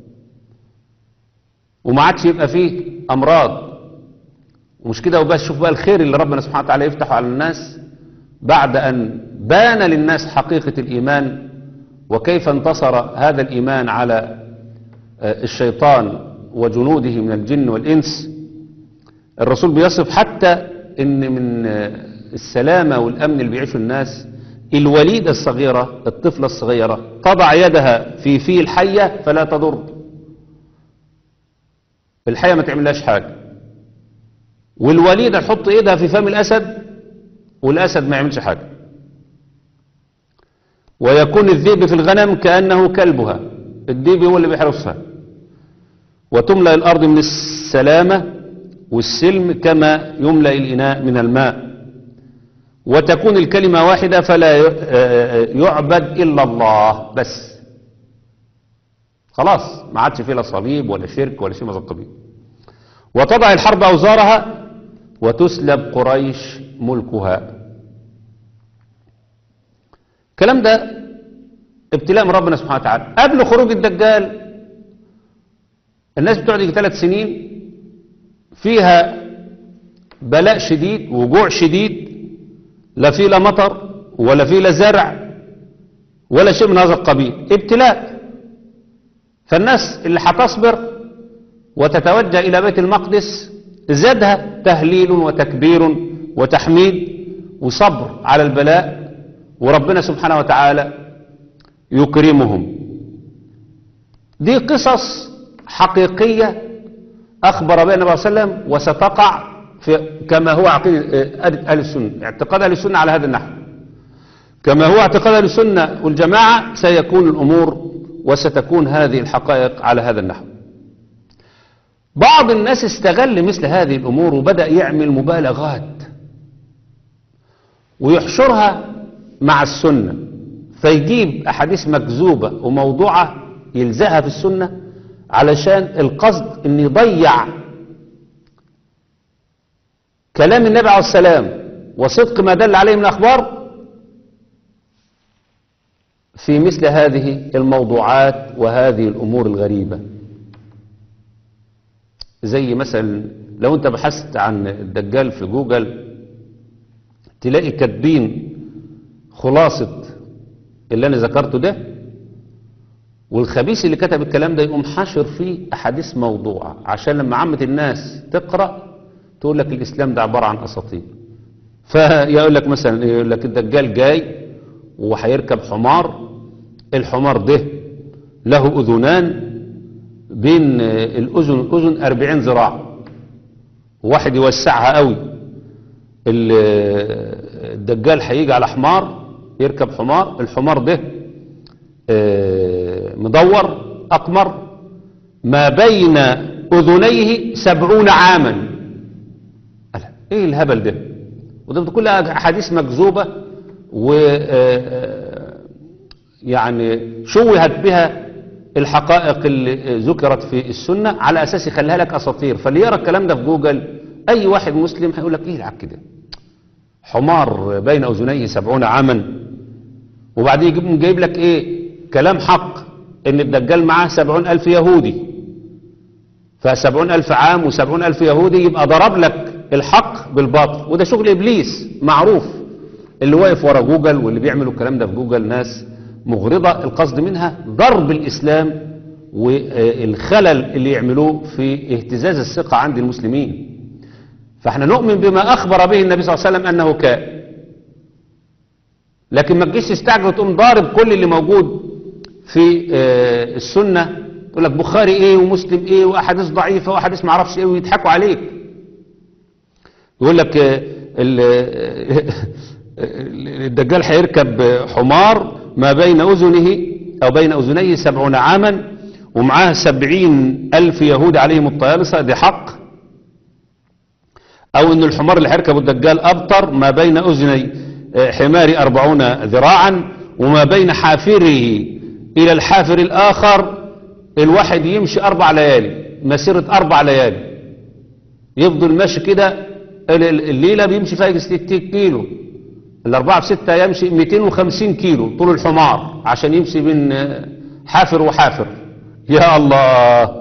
وما عادش يبقى فيه أمراض ومش كده وبس شوف بقى الخير اللي ربنا سبحانه وتعالى يفتحه على الناس بعد أن بان للناس حقيقة الإيمان وكيف انتصر هذا الإيمان على آه، الشيطان وجنوده من الجن والإنس الرسول بيصف حتى ان من آه، السلامة والأمن اللي بيعيشوا الناس الوليدة الصغيرة الطفلة الصغيرة تضع يدها في في الحية فلا تضر الحية ما تعملهاش حاجة والوليدة تحط ايدها في فم الأسد والأسد ما يعملش حاجة ويكون الذئب في الغنم كأنه كلبها الذئب هو اللي بيحرسها وتملأ الأرض من السلامة والسلم كما يملأ الإناء من الماء وتكون الكلمة واحدة فلا ي- آه، يعبد إلا الله بس خلاص ما عادش فيه لا صليب ولا شرك ولا شيء من هذا القبيل وتضع الحرب أوزارها وتسلب قريش ملكها الكلام ده ابتلاء من ربنا سبحانه وتعالى قبل خروج الدجال الناس بتقعد يجي ثلاث سنين فيها بلاء شديد وجوع شديد لا فيه لا مطر ولا فيه لا زرع ولا شيء من هذا القبيل ابتلاء فالناس اللي هتصبر وتتوجه إلى بيت المقدس زادها تهليل وتكبير وتحميد وصبر على البلاء وربنا سبحانه وتعالى يكرمهم دي قصص حقيقية أخبر بها النبي صلى الله عليه وسلم وستقع في كما هو عقيدة آه، أهل السنة اعتقاد أهل السنة على هذا النحو كما هو اعتقاد أهل السنة والجماعة سيكون الأمور وستكون هذه الحقائق على هذا النحو بعض الناس استغل مثل هذه الأمور وبدأ يعمل مبالغات ويحشرها مع السنة فيجيب أحاديث مكذوبة وموضوعة يلزقها في السنة علشان القصد ان يضيع كلام النبي عليه السلام وصدق ما دل عليه من الأخبار في مثل هذه الموضوعات وهذه الأمور الغريبة زي مثلا لو انت بحثت عن الدجال في جوجل تلاقي كاتبين خلاصة اللي انا ذكرته ده والخبيث اللي كتب الكلام ده يقوم حاشر فيه احاديث موضوعة عشان لما عامة الناس تقرأ تقول لك الاسلام ده عبارة عن اساطير فيقول لك مثلا إيه؟ يقول لك الدجال جاي وهيركب حمار الحمار ده له اذنان بين الأذن والأذن 40 ذراع واحد يوسعها قوي ال- الدجال هيجي على حمار يركب حمار الحمار ده آه، مدور أقمر ما بين أذنيه سبعون عاما قال ايه الهبل ده وده كلها أحاديث مكذوبة و آه، يعني شوهت بها الحقائق اللي ذكرت في السنة على أساس يخليها لك أساطير فاللي يرى الكلام ده في جوجل أي واحد مسلم هيقول لك إيه العك ده حمار بين أذنيه سبعون عاما وبعدين يجيب جايب لك إيه كلام حق إن الدجال معاه سبعون ألف يهودي فسبعون ألف عام وسبعون ألف يهودي يبقى ضرب لك الحق بالباطل وده شغل إبليس معروف اللي واقف ورا جوجل واللي بيعملوا الكلام ده في جوجل ناس مغرضة القصد منها ضرب الإسلام والخلل اللي يعملوه في اهتزاز الثقة عند المسلمين فاحنا نؤمن بما أخبر به النبي صلى الله عليه وسلم أنه كائن لكن ما تجيش تستعجل وتقوم ضارب كل اللي موجود في آه، السنة تقول لك بخاري ايه ومسلم ايه واحاديث ضعيفة واحاديث ما اعرفش ايه ويضحكوا عليك يقول لك آه، ال- آه، الدجال هيركب حمار ما بين أذنه أو بين أذنيه سبعون عاما ومعاه سبعين ألف يهود عليهم الطيالسة دي حق أو أن الحمار اللي هيركبه الدجال أبطر ما بين أذني آه، حمار أربعون ذراعا وما بين حافره إلى الحافر الآخر الواحد يمشي أربع ليالي مسيرة أربع ليالي يفضل ماشي كده ال- ال- الليلة بيمشي فيها يجي 60 كيلو الأربعة في ستة يمشي 250 كيلو طول الحمار عشان يمشي بين آه، حافر وحافر يا الله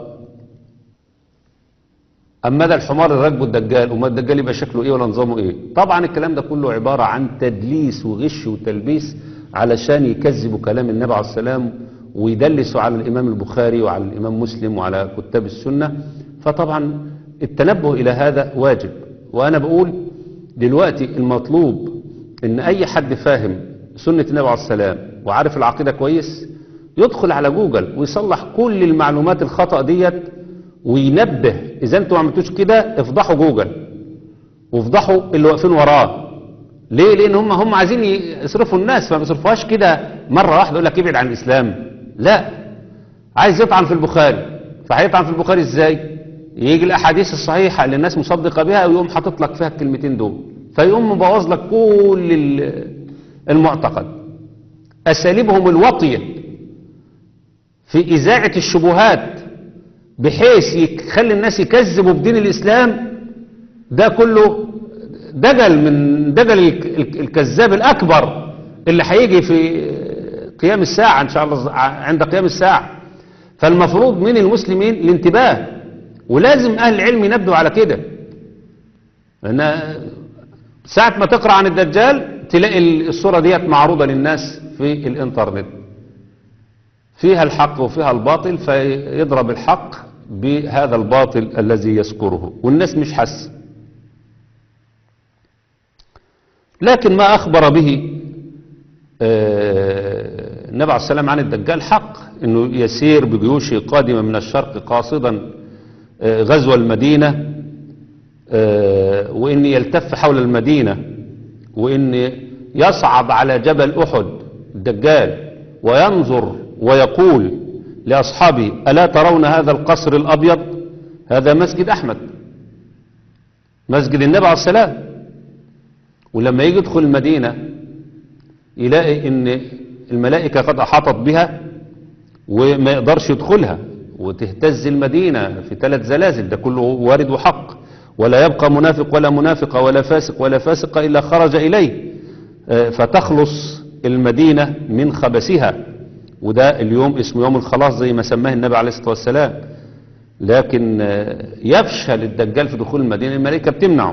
أما ده الحمار اللي راكبه الدجال وما الدجال يبقى شكله إيه ولا نظامه إيه طبعا الكلام ده كله عبارة عن تدليس وغش وتلبيس علشان يكذبوا كلام النبي عليه السلام ويدلسوا على الإمام البخاري وعلى الإمام مسلم وعلى كتاب السنة فطبعا التنبه إلى هذا واجب وأنا بقول دلوقتي المطلوب إن أي حد فاهم سنة النبي عليه السلام وعارف العقيدة كويس يدخل على جوجل ويصلح كل المعلومات الخطأ ديت وينبه اذا انتوا ما عملتوش كده افضحوا جوجل وافضحوا اللي واقفين وراه ليه لان هم هم عايزين يصرفوا الناس فما بيصرفوهاش كده مره واحده يقول لك ابعد عن الاسلام لا عايز يطعن في البخاري فهيطعن في البخاري ازاي يجي الاحاديث الصحيحه اللي الناس مصدقه بها ويقوم حاطط لك فيها الكلمتين دول فيقوم مبوظ لك كل ال- المعتقد أساليبهم الوطية في إذاعة الشبهات بحيث يخلي الناس يكذبوا بدين الإسلام ده كله دجل من دجل الك- الك- الكذاب الأكبر اللي هيجي في قيام الساعة إن شاء الله عند قيام الساعة فالمفروض من المسلمين الانتباه ولازم أهل العلم ينبهوا على كده لأن ساعة ما تقرأ عن الدجال تلاقي الصورة ديت معروضة للناس في الانترنت فيها الحق وفيها الباطل فيضرب الحق بهذا الباطل الذي يذكره والناس مش حاسه لكن ما أخبر به آه، النبي عليه السلام عن الدجال حق انه يسير بجيوشه قادمة من الشرق قاصدا آه، غزو المدينة آه، وان يلتف حول المدينة وان يصعد على جبل احد الدجال وينظر ويقول لاصحابه الا ترون هذا القصر الابيض هذا مسجد احمد مسجد النبي عليه السلام ولما يجي يدخل المدينة يلاقي ان الملائكة قد احاطت بها وما يقدرش يدخلها وتهتز المدينة في ثلاث زلازل ده كله وارد وحق ولا يبقى منافق ولا منافقة ولا فاسق ولا فاسقة إلا خرج إليه آه، فتخلص المدينة من خبثها وده اليوم اسمه يوم الخلاص زي ما سماه النبي عليه الصلاة والسلام لكن آه، يفشل الدجال في دخول المدينة الملائكة بتمنعه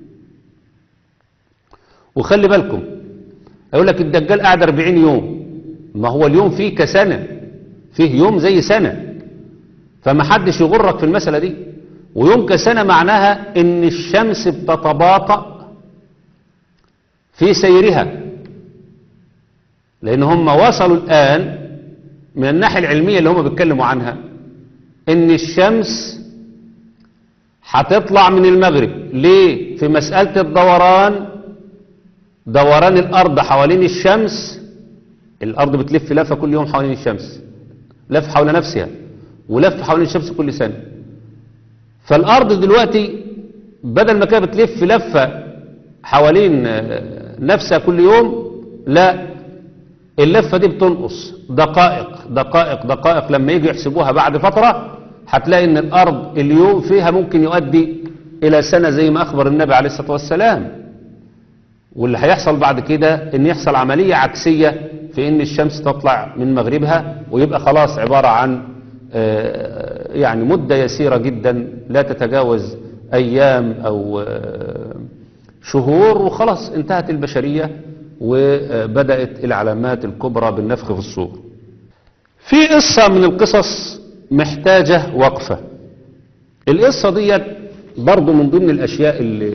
وخلي بالكم يقول لك الدجال قاعد 40 يوم ما هو اليوم فيه كسنة فيه يوم زي سنة فما حدش يغرك في المسألة دي ويوم كسنة معناها ان الشمس بتتباطأ في سيرها لان هم وصلوا الآن من الناحية العلمية اللي هم بيتكلموا عنها ان الشمس هتطلع من المغرب ليه في مسألة الدوران دوران الأرض حوالين الشمس الأرض بتلف لفة كل يوم حوالين الشمس لف حول نفسها ولف حوالين الشمس كل سنة فالأرض دلوقتي بدل ما كانت بتلف لفة حوالين آه، نفسها كل يوم لا اللفة دي بتنقص دقائق دقائق دقائق لما يجي يحسبوها بعد فترة هتلاقي ان الأرض اليوم فيها ممكن يؤدي إلى سنة زي ما أخبر النبي عليه الصلاة والسلام واللي هيحصل بعد كده ان يحصل عملية عكسية في ان الشمس تطلع من مغربها ويبقى خلاص عبارة عن آه، يعني مدة يسيرة جدا لا تتجاوز ايام او آه، شهور وخلاص انتهت البشرية وبدأت العلامات الكبرى بالنفخ في الصور في قصة من القصص محتاجة وقفة القصة ديت برضو من ضمن الاشياء اللي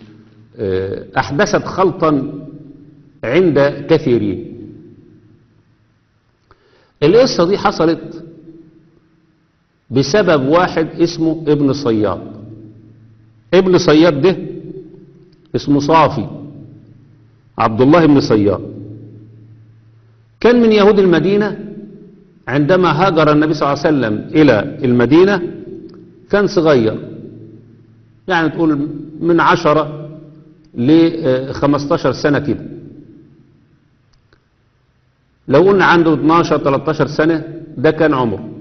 أحدثت خلطا عند كثيرين القصة دي حصلت بسبب واحد اسمه ابن صياد ابن صياد ده اسمه صافي عبد الله بن صياد كان من يهود المدينة عندما هاجر النبي صلى الله عليه وسلم إلى المدينة كان صغير يعني تقول من عشرة ل 15 سنة كده لو قلنا عنده 12 13 سنة ده كان عمره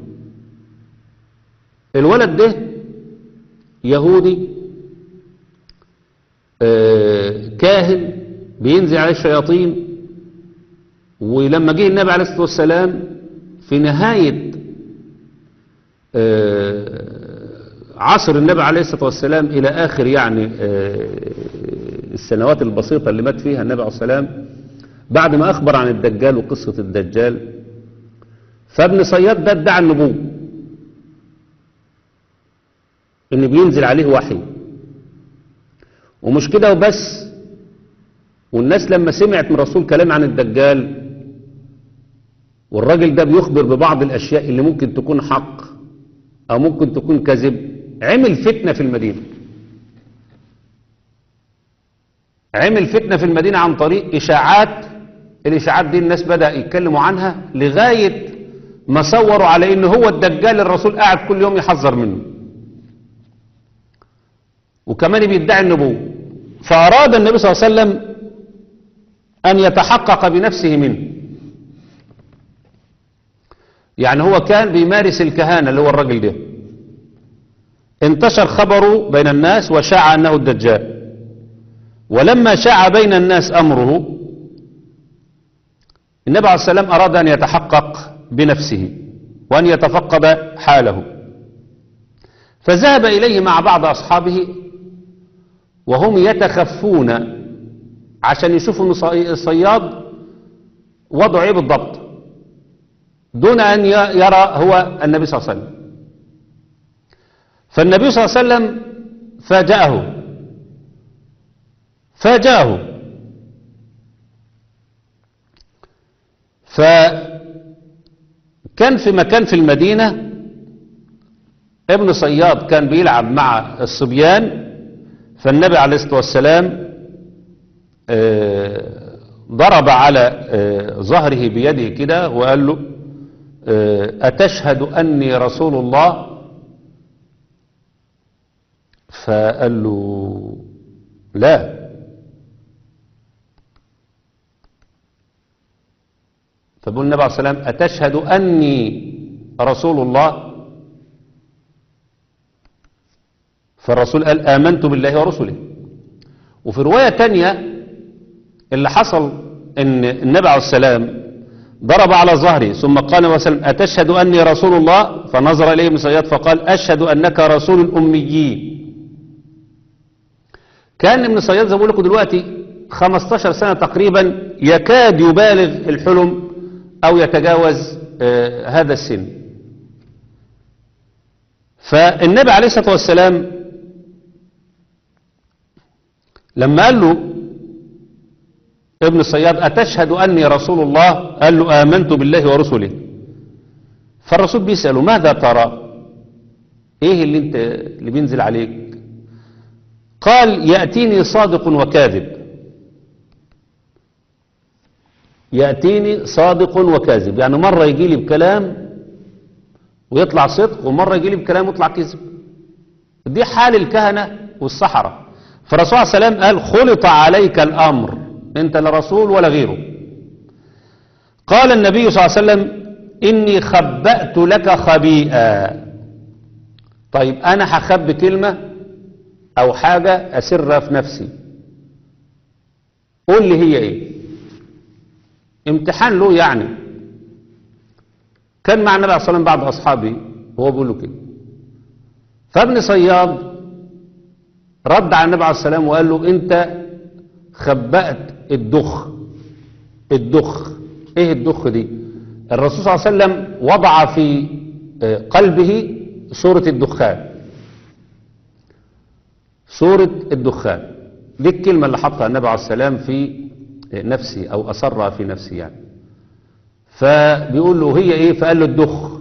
الولد ده يهودي آه، كاهن بينزل عليه الشياطين ولما جه النبي عليه الصلاة والسلام في نهاية آه، عصر النبي عليه الصلاة والسلام إلى آخر يعني آه، السنوات البسيطة اللي مات فيها النبي عليه الصلاة والسلام بعد ما أخبر عن الدجال وقصة الدجال فابن صياد ده ادعى النبوة إن بينزل عليه وحي ومش كده وبس والناس لما سمعت من رسول كلام عن الدجال والراجل ده بيخبر ببعض الأشياء اللي ممكن تكون حق أو ممكن تكون كذب عمل فتنة في المدينة عمل فتنة في المدينة عن طريق إشاعات الإشاعات دي الناس بدأ يتكلموا عنها لغاية ما صوروا على إن هو الدجال الرسول قاعد كل يوم يحذر منه وكمان بيدعي النبوة فأراد النبي صلى الله عليه وسلم أن يتحقق بنفسه منه يعني هو كان بيمارس الكهانة اللي هو الراجل ده انتشر خبره بين الناس وشاع أنه الدجال ولما شاع بين الناس أمره النبي عليه السلام أراد أن يتحقق بنفسه وأن يتفقد حاله فذهب إليه مع بعض أصحابه وهم يتخفون عشان يشوفوا ان صي- الصياد وضعه ايه بالضبط دون ان ي- يرى هو النبي صلى الله عليه وسلم فالنبي صلى الله عليه وسلم فاجأه فاجأه فكان في مكان في المدينة ابن صياد كان بيلعب مع الصبيان فالنبي عليه الصلاة والسلام آه، ضرب على آه، ظهره بيده كده وقال له آه، أتشهد أني رسول الله فقال له لا فبقول النبي عليه الصلاة والسلام أتشهد أني رسول الله فالرسول قال آمنت بالله ورسله وفي رواية تانية اللي حصل ان النبي عليه السلام ضرب على ظهري ثم قال عليه وسلم أتشهد أني رسول الله فنظر إليه ابن صياد فقال أشهد أنك رسول الأميين كان ابن صياد زي ما بقول لكم دلوقتي 15 سنة تقريبا يكاد يبالغ الحلم أو يتجاوز آه، هذا السن فالنبي عليه الصلاة والسلام لما قال له ابن الصياد أتشهد أني رسول الله قال له آمنت بالله ورسله فالرسول بيسأله ماذا ترى ايه اللي انت اللي بينزل عليك قال يأتيني صادق وكاذب يأتيني صادق وكاذب يعني مرة يجي لي بكلام ويطلع صدق ومرة يجي لي بكلام ويطلع كذب دي حال الكهنة والسحرة فالرسول صلى الله عليه وسلم قال خلط عليك الأمر انت لا رسول ولا غيره قال النبي صلى الله عليه وسلم إني خبأت لك خبيئا طيب أنا هخبي كلمة أو حاجة أسرها في نفسي قول لي هي إيه امتحان له يعني كان مع النبي عليه الصلاة والسلام بعض أصحابه وهو بيقول له كده فابن صياد رد على النبي عليه السلام وقال له انت خبأت الدخ الدخ ايه الدخ دي الرسول صلى الله عليه وسلم وضع في آه، قلبه سورة الدخان سورة الدخان دي الكلمة اللي حطها النبي عليه السلام في نفسي او اصرها في نفسي يعني فبيقول له هي ايه فقال له الدخ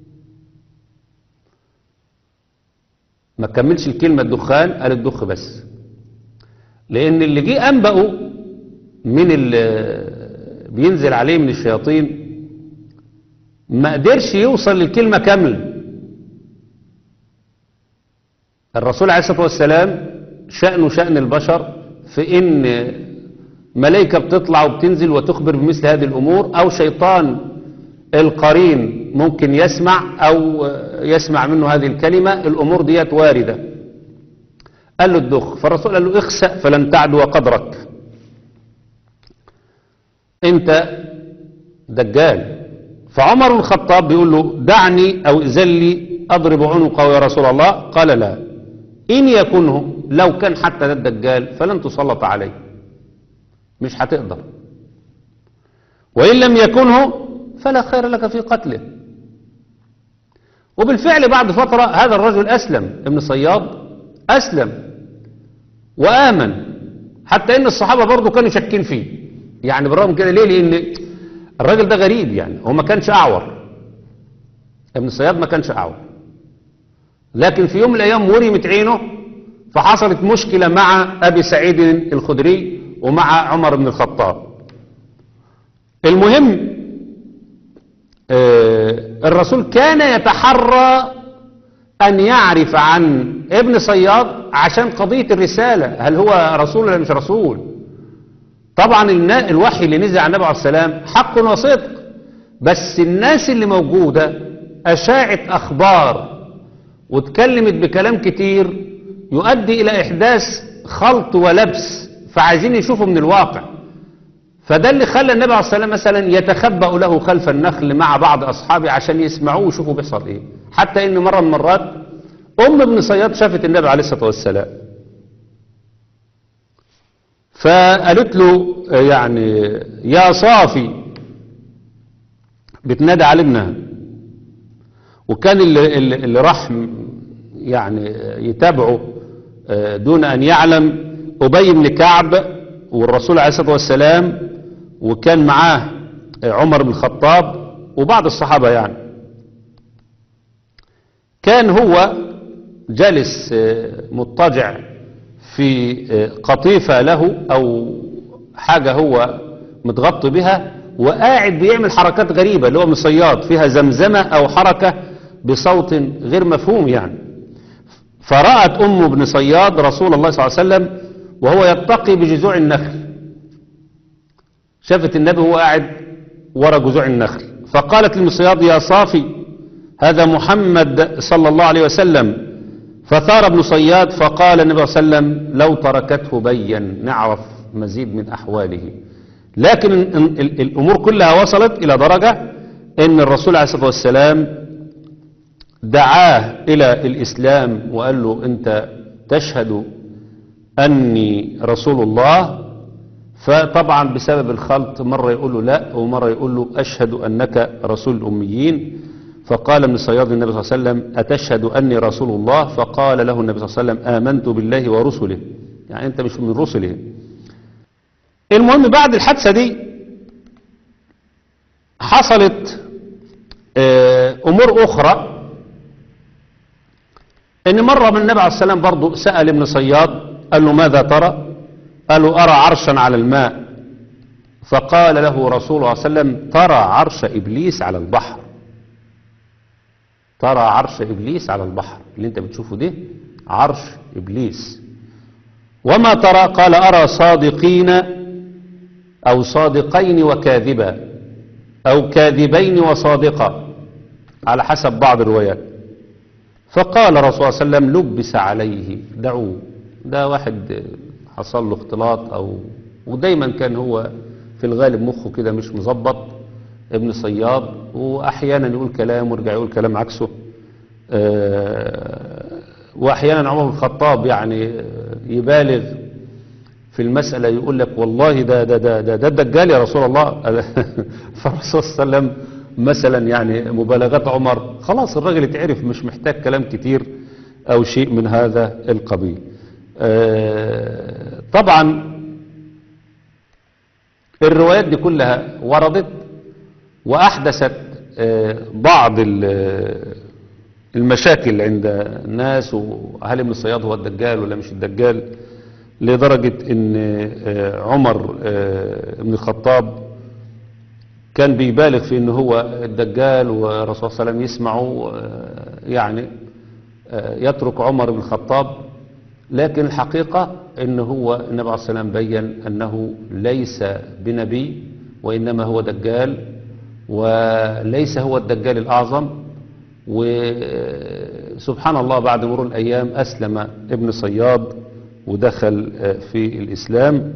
ما كملش الكلمة الدخان قال الدخ بس لأن اللي جه أنبأه من اللي بينزل عليه من الشياطين ما قدرش يوصل للكلمة كاملة الرسول عليه الصلاة والسلام شأنه شأن البشر في إن ملائكة بتطلع وبتنزل وتخبر بمثل هذه الأمور أو شيطان القرين ممكن يسمع أو يسمع منه هذه الكلمة الأمور ديت واردة قال له الدخ فالرسول قال له اخسأ فلن تعدو قدرك انت دجال فعمر بن الخطاب بيقول له دعني او اذن لي اضرب عنقه يا رسول الله قال لا ان يكنه لو كان حتى ده الدجال فلن تسلط عليه مش هتقدر وان لم يكنه فلا خير لك في قتله وبالفعل بعد فترة هذا الرجل أسلم ابن صياد أسلم وآمن حتى إن الصحابة برضو كانوا شاكين فيه يعني بالرغم كده ليه لأن الراجل ده غريب يعني هو ما كانش أعور ابن صياد ما كانش أعور لكن في يوم من الأيام ورمت عينه فحصلت مشكلة مع أبي سعيد الخدري ومع عمر بن الخطاب المهم آه، الرسول كان يتحرى أن يعرف عن ابن صياد عشان قضية الرسالة هل هو رسول ولا مش رسول طبعا النا- الوحي اللي نزل على النبي عليه السلام حق وصدق بس الناس اللي موجودة أشاعت أخبار واتكلمت بكلام كتير يؤدي إلى إحداث خلط ولبس فعايزين يشوفوا من الواقع فده اللي خلى النبي عليه السلام مثلا يتخبأ له خلف النخل مع بعض أصحابه عشان يسمعوه ويشوفوا بيحصل إيه حتى إن مرة من المرات أم ابن صياد شافت النبي عليه الصلاة والسلام فقالت له آه، يعني يا صافي بتنادى على ابنها وكان اللي, اللي اللي راح م- يعني يتابعه آه، دون أن يعلم أبي بن كعب والرسول عليه الصلاة والسلام وكان معاه آه، عمر بن الخطاب وبعض الصحابة يعني كان هو جالس آه، مضطجع في آه، قطيفة له أو حاجة هو متغطي بها وقاعد بيعمل حركات غريبة اللي هو مصياد فيها زمزمة أو حركة بصوت غير مفهوم يعني فرأت أم ابن صياد رسول الله صلى الله عليه وسلم وهو يتقي بجذوع النخل شافت النبي وهو قاعد ورا جذوع النخل فقالت للمصياد يا صافي هذا محمد صلى الله عليه وسلم فثار ابن صياد فقال النبي صلى الله عليه وسلم لو تركته بين نعرف مزيد من أحواله لكن ال- ال- الأمور كلها وصلت إلى درجة أن الرسول عليه الصلاة والسلام دعاه إلى الإسلام وقال له أنت تشهد أني رسول الله فطبعا بسبب الخلط مرة يقول له لا ومرة يقول له أشهد أنك رسول الأميين فقال ابن صياد النبي صلى الله عليه وسلم أتشهد أني رسول الله فقال له النبي صلى الله عليه وسلم آمنت بالله ورسله يعني أنت مش من رسله المهم بعد الحادثة دي حصلت آه، أمور أخرى ان مرة من النبي عليه السلام برضو سأل ابن صياد قال له ماذا ترى قال له أرى عرشا على الماء فقال له رسول الله صلى الله عليه وسلم ترى عرش إبليس على البحر ترى عرش إبليس على البحر اللي انت بتشوفه ده عرش إبليس وما ترى قال أرى صادقين أو صادقين وكاذبا أو كاذبين وصادقا على حسب بعض الروايات فقال الرسول صلى الله عليه وسلم لبس عليه دعوه ده واحد حصل له اختلاط او ودايما كان هو في الغالب مخه كده مش مظبط ابن صياد واحيانا يقول كلام ويرجع يقول كلام عكسه آه، واحيانا عمر بن الخطاب يعني يبالغ في المسألة يقول لك والله ده ده ده ده, ده الدجال يا رسول الله فالرسول صلى الله عليه وسلم مثلا يعني مبالغات عمر خلاص الراجل اتعرف مش محتاج كلام كتير أو شيء من هذا القبيل آه، طبعا الروايات دي كلها وردت وأحدثت آه، بعض ال- المشاكل عند الناس وهل ابن الصياد هو الدجال ولا مش الدجال لدرجة ان آه، عمر آه، بن الخطاب كان بيبالغ في ان هو الدجال والرسول صلى الله عليه وسلم يسمعه آه، يعني آه، يترك عمر بن الخطاب لكن الحقيقة ان هو النبي عليه الصلاة والسلام بين انه ليس بنبي وانما هو دجال وليس هو الدجال الاعظم وسبحان الله بعد مرور الايام اسلم ابن صياد ودخل آه، في الاسلام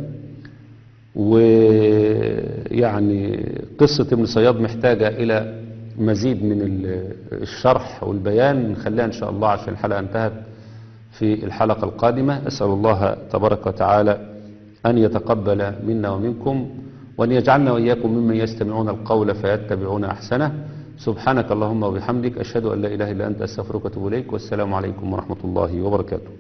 ويعني قصة ابن صياد محتاجة إلى مزيد من ال- الشرح والبيان نخليها إن شاء الله عشان الحلقة انتهت في الحلقة القادمة أسأل الله تبارك وتعالى أن يتقبل منا ومنكم وأن يجعلنا وإياكم ممن يستمعون القول فيتبعون أحسنه سبحانك اللهم وبحمدك أشهد أن لا إله إلا أنت أستغفرك وأتوب إليك والسلام عليكم ورحمة الله وبركاته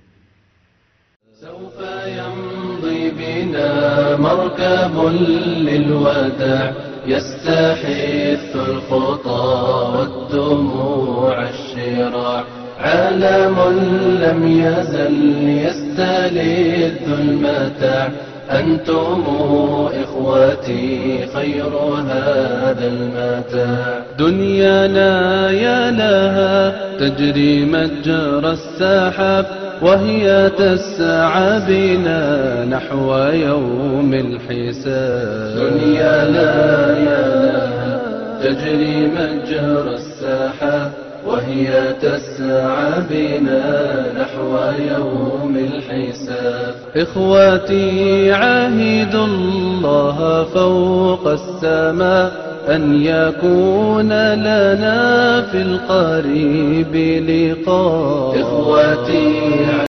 سوف يمضي بنا مركب للوداع يستحث الخطى والدموع الشراع عالم لم يزل يستلذ المتاع أنتم إخوتي خير هذا المتاع دنيانا يا لها تجري متجرى السحاب وهي تسعى بنا نحو يوم الحساب دنيا لا يا لها تجري مجرى السحاب وهي تسعى بنا نحو يوم الحساب إخواتي عاهدوا الله فوق السماء أن يكون لنا في القريب لقاء إخواتي